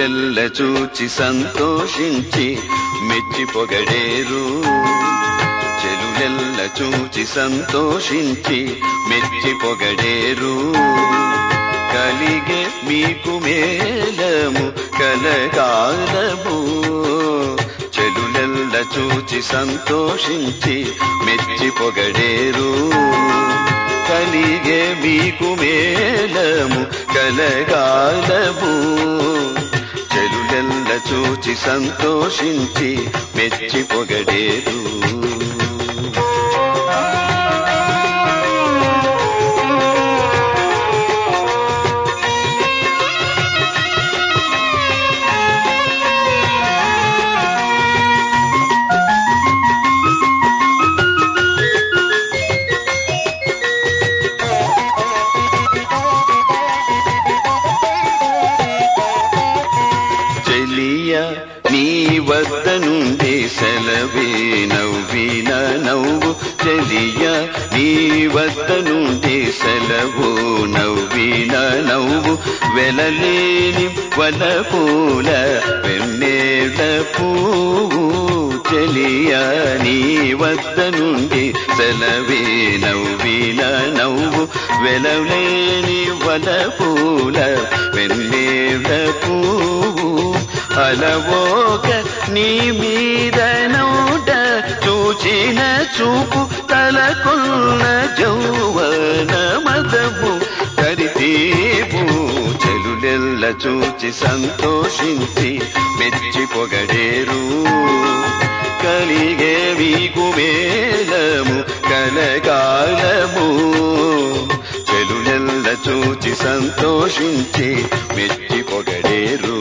చెలులెల్ల చూచి సంతోషించి మెచ్చి పొగడేరు చెలులెల్ల చూచి సంతోషించి మెచ్చి పొగడేరు కలిగే మీకు మేలము కలగాలము చెలులెల్ల చూచి సంతోషించి మెచ్చి పొగడేరు కలిగే మీకు మేలము కలగాలము చెలులెల్ల చూచి సంతోషించి మెచ్చి పొగడేరు చెలియ నీ వద్ద నుండి సెలవే నవ్విన నవ్వు చెలియ నీ వద్ద నుండి సెలవు నవ్విన నవ్వు వెలలేని వల పూల వెన్నెల పువ్వు చెలియ నీ వద్ద నుండి సెలవే నవ్విన నవ్వు వెలలేని వల పూల వెన్నెల పువ్వు అలవోక నీ మీద నోట చూచిన చూపు తలకొన్న జౌవన మదము కరితీపు చెలులెల్ల చూచి సంతోషించి మెచ్చి పొగడేరు కలిగే మీకు మేలము కలగాలము చెలులెల్ల చూచి సంతోషించి మెచ్చి పొగడేరు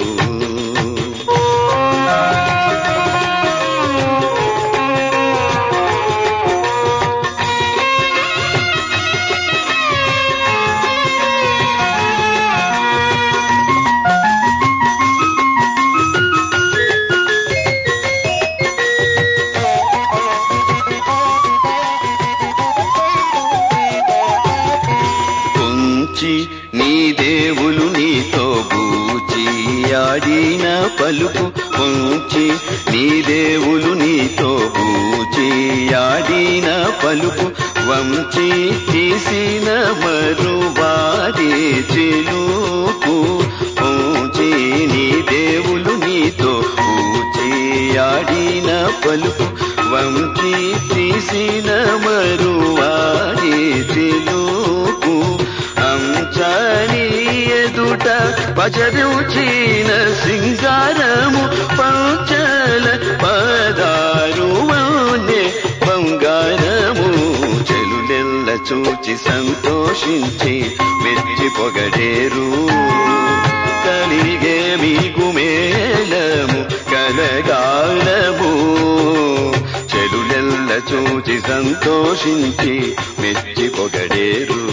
పొంచి నీ దేవులు నీతో బూచి ఆడిన పలుకు పొంచి నీ దేవులు నీతో బూచి ఆడిన పలుకు వంచి తీసిన మరువారి చెలుపు పొంచి నీ దేవులు నీతో బూచి ఆడిన పలుకు వంచి తీసిన మరువారి చెలుపు అంచని ఎదుట పచరుచిన సింగారము పంచల పదారు వన్నె బంగారము చెలులెల్ల చూచి సంతోషించి మెచ్చి పొగడేరు కలిగే మీకు మేలము కలగాలము చెలులెల్ల చూచి సంతోషించి మెచ్చి పొగడేరు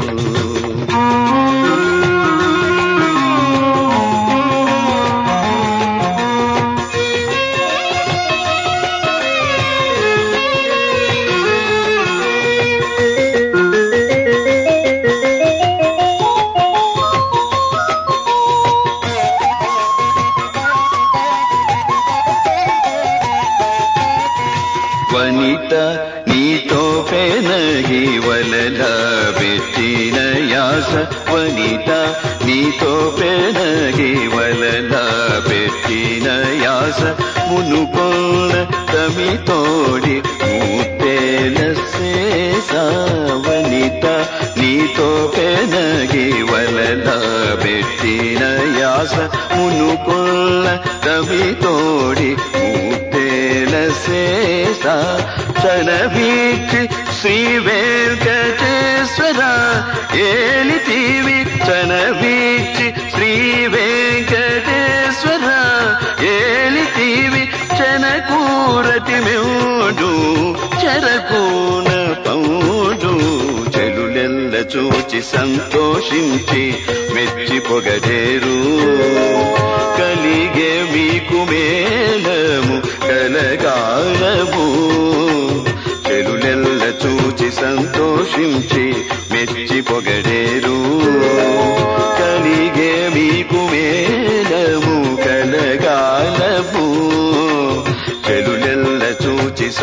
వనిత నీతో పెనగి వలల పెట్టిన యాస వనిత నీతో పెనగి వలల పెట్టిన యాస మునుకొన్న తమితోడి మూతేల శేష వనిత నీతో పెనగి వలల పెట్టిన యాస మునుకొల్ల తమితోడి మూతేల శేష చనవీక్షి శ్రీ వెంకటేశ్వర ఏలితివి చనవీక్షి శ్రీ వెంకటేశ్వర ఏలితివి చనకూరతి మెౌడు చెరకూన పౌడు చెలులెల్ల చూచి సంతోషించి మెచ్చి పొగడేరు కలిగే మీకు మేలము కలగాలము చెలులెల్ల చూచి సంతోషించి మెచ్చి పొగడేరు కలిగే మీకు మేలము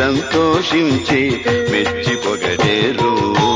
సంతోషించి మెచ్చి పొగడేరు